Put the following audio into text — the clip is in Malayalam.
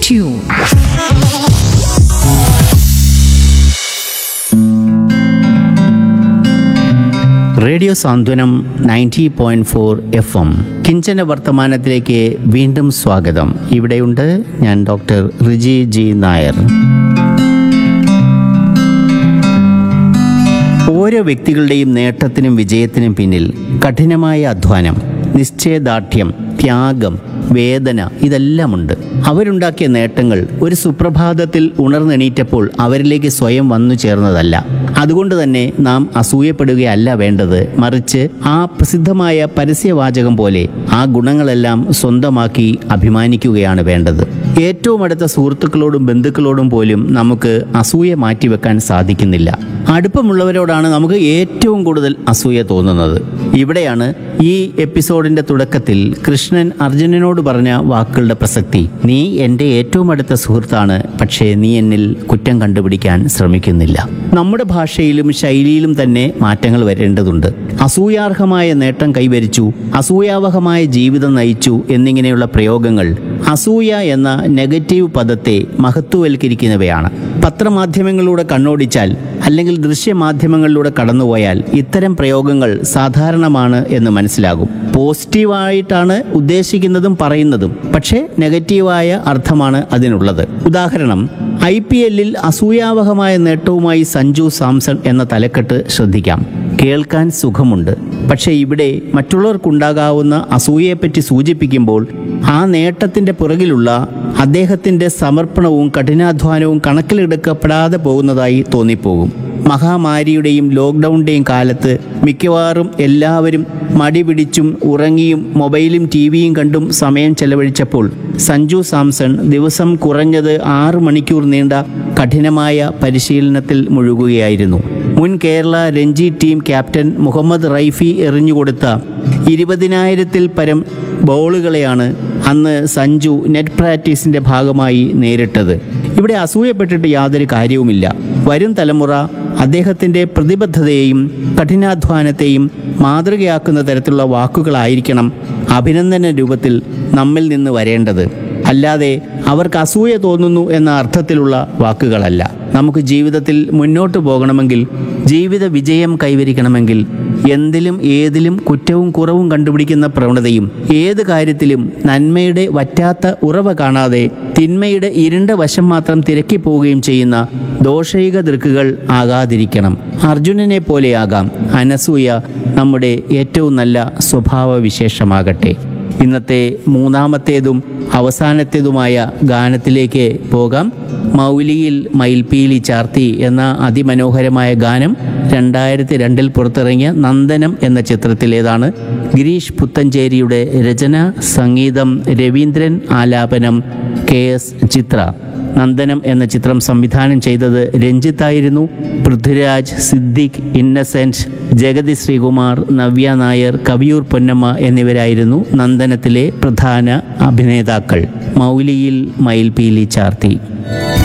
tuned. Radio Santhwanam ninety point four F M കിഞ്ചന വർത്തമാനത്തിലേക്ക് വീണ്ടും സ്വാഗതം ഇവിടെയുണ്ട് ഞാൻ ഡോക്ടർ റിജി ജി നായർ ഓരോ വ്യക്തികളുടെയും നേട്ടത്തിനും വിജയത്തിനും പിന്നിൽ കഠിനമായ അധ്വാനം നിശ്ചയദാർഢ്യം ത്യാഗം വേദന ഇതെല്ലാമുണ്ട് അവരുണ്ടാക്കിയ നേട്ടങ്ങൾ ഒരു സുപ്രഭാതത്തിൽ ഉണർന്നെണീറ്റപ്പോൾ അവരിലേക്ക് സ്വയം വന്നു ചേർന്നതല്ല അതുകൊണ്ട് തന്നെ നാം അസൂയപ്പെടുകയല്ല വേണ്ടത് മറിച്ച് ആ പ്രസിദ്ധമായ പരസ്യവാചകം പോലെ ആ ഗുണങ്ങളെല്ലാം സ്വന്തമാക്കി അഭിമാനിക്കുകയാണ് വേണ്ടത് ഏറ്റവും അടുത്ത സുഹൃത്തുക്കളോടും ബന്ധുക്കളോടും പോലും നമുക്ക് അസൂയ മാറ്റിവെക്കാൻ സാധിക്കുന്നില്ല അടുപ്പമുള്ളവരോടാണ് നമുക്ക് ഏറ്റവും കൂടുതൽ അസൂയ തോന്നുന്നത് ഇവിടെയാണ് ഈ എപ്പിസോഡിന്റെ തുടക്കത്തിൽ കൃഷ്ണൻ അർജുനനോട് പറഞ്ഞ വാക്കുകളുടെ പ്രസക്തി നീ എൻ്റെ ഏറ്റവും അടുത്ത സുഹൃത്താണ് പക്ഷേ നീ എന്നിൽ കുറ്റം കണ്ടുപിടിക്കാൻ ശ്രമിക്കുന്നില്ല നമ്മുടെ ഭാഷയിലും ശൈലിയിലും തന്നെ മാറ്റങ്ങൾ വരേണ്ടതുണ്ട് അസൂയാർഹമായ നേട്ടം കൈവരിച്ചു അസൂയാവഹമായ ജീവിതം നയിച്ചു എന്നിങ്ങനെയുള്ള പ്രയോഗങ്ങൾ അസൂയ എന്ന നെഗറ്റീവ് പദത്തെ മഹത്വവൽക്കരിക്കുന്നവയാണ് പത്രമാധ്യമങ്ങളിലൂടെ കണ്ണോടിച്ചാൽ അല്ലെങ്കിൽ ദൃശ്യമാധ്യമങ്ങളിലൂടെ കടന്നുപോയാൽ ഇത്തരം പ്രയോഗങ്ങൾ സാധാരണമാണ് എന്ന് മനസ്സിലാകും പോസിറ്റീവായിട്ടാണ് ഉദ്ദേശിക്കുന്നതും പറയുന്നതും പക്ഷേ നെഗറ്റീവായ അർത്ഥമാണ് അതിനുള്ളത് ഉദാഹരണം ഐ പി എല്ലിൽ അസൂയാവഹമായ നേട്ടവുമായി സഞ്ജു സാംസൺ എന്ന തലക്കെട്ട് ശ്രദ്ധിക്കാം കേൾക്കാൻ സുഖമുണ്ട് പക്ഷേ ഇവിടെ മറ്റുള്ളവർക്കുണ്ടാകാവുന്ന അസൂയയെപ്പറ്റി സൂചിപ്പിക്കുമ്പോൾ ആ നേട്ടത്തിൻ്റെ പുറകിലുള്ള അദ്ദേഹത്തിൻ്റെ സമർപ്പണവും കഠിനാധ്വാനവും കണക്കിലെടുക്കപ്പെടാതെ പോകുന്നതായി തോന്നിപ്പോകും മഹാമാരിയുടെയും ലോക്ക്ഡൗണിൻ്റെയും കാലത്ത് മിക്കവാറും എല്ലാവരും മടി പിടിച്ചും ഉറങ്ങിയും മൊബൈലും ടി വിയും കണ്ടും സമയം ചെലവഴിച്ചപ്പോൾ സഞ്ജു സാംസൺ ദിവസം കുറഞ്ഞത് ആറ് മണിക്കൂർ നീണ്ട കഠിനമായ പരിശീലനത്തിൽ മുഴുകുകയായിരുന്നു മുൻ കേരള രഞ്ജി ടീം ക്യാപ്റ്റൻ മുഹമ്മദ് റൈഫി എറിഞ്ഞുകൊടുത്ത ഇരുപതിനായിരത്തിൽ പരം ബോളുകളെയാണ് അന്ന് സഞ്ജു നെറ്റ് പ്രാക്ടീസിൻ്റെ ഭാഗമായി നേരിട്ടത് ഇവിടെ അസൂയപ്പെട്ടിട്ട് യാതൊരു കാര്യവുമില്ല വരും തലമുറ അദ്ദേഹത്തിൻ്റെ പ്രതിബദ്ധതയെയും കഠിനാധ്വാനത്തെയും മാതൃകയാക്കുന്ന തരത്തിലുള്ള വാക്കുകളായിരിക്കണം അഭിനന്ദന രൂപത്തിൽ നമ്മിൽ നിന്ന് വരേണ്ടത് അല്ലാതെ അവർക്ക് അസൂയ തോന്നുന്നു എന്ന അർത്ഥത്തിലുള്ള വാക്കുകളല്ല നമുക്ക് ജീവിതത്തിൽ മുന്നോട്ട് പോകണമെങ്കിൽ ജീവിത വിജയം കൈവരിക്കണമെങ്കിൽ എന്തിലും ഏതിലും കുറ്റവും കുറവും കണ്ടുപിടിക്കുന്ന പ്രവണതയും ഏത് കാര്യത്തിലും നന്മയുടെ വറ്റാത്ത ഉറവ കാണാതെ തിന്മയുടെ ഇരുണ്ട വശം മാത്രം തിരക്കി പോവുകയും ചെയ്യുന്ന ദോഷൈക ദൃക്കുകൾ ആകാതിരിക്കണം അർജുനനെ പോലെയാകാം അനസൂയ നമ്മുടെ ഏറ്റവും നല്ല സ്വഭാവ വിശേഷമാകട്ടെ ഇന്നത്തെ മൂന്നാമത്തേതും അവസാനത്തേതുമായ ഗാനത്തിലേക്ക് പോകാം മൗലിയിൽ മയിൽപീലി ചാർത്തി എന്ന അതിമനോഹരമായ ഗാനം രണ്ടായിരത്തി രണ്ടിൽ പുറത്തിറങ്ങിയ നന്ദനം എന്ന ചിത്രത്തിലേതാണ് ഗിരീഷ് പുത്തഞ്ചേരിയുടെ രചന സംഗീതം രവീന്ദ്രൻ ആലാപനം കെ എസ് ചിത്ര നന്ദനം എന്ന ചിത്രം സംവിധാനം ചെയ്തത് രഞ്ജിത്തായിരുന്നു പൃഥ്വിരാജ് സിദ്ദിഖ് ഇന്നസെന്റ് ജഗതി ശ്രീകുമാർ നവ്യ നായർ കവിയൂർ പൊന്നമ്മ എന്നിവരായിരുന്നു നന്ദനത്തിലെ പ്രധാന അഭിനേതാക്കൾ മൗലിയിൽ മയിൽപീലി ചാർത്തി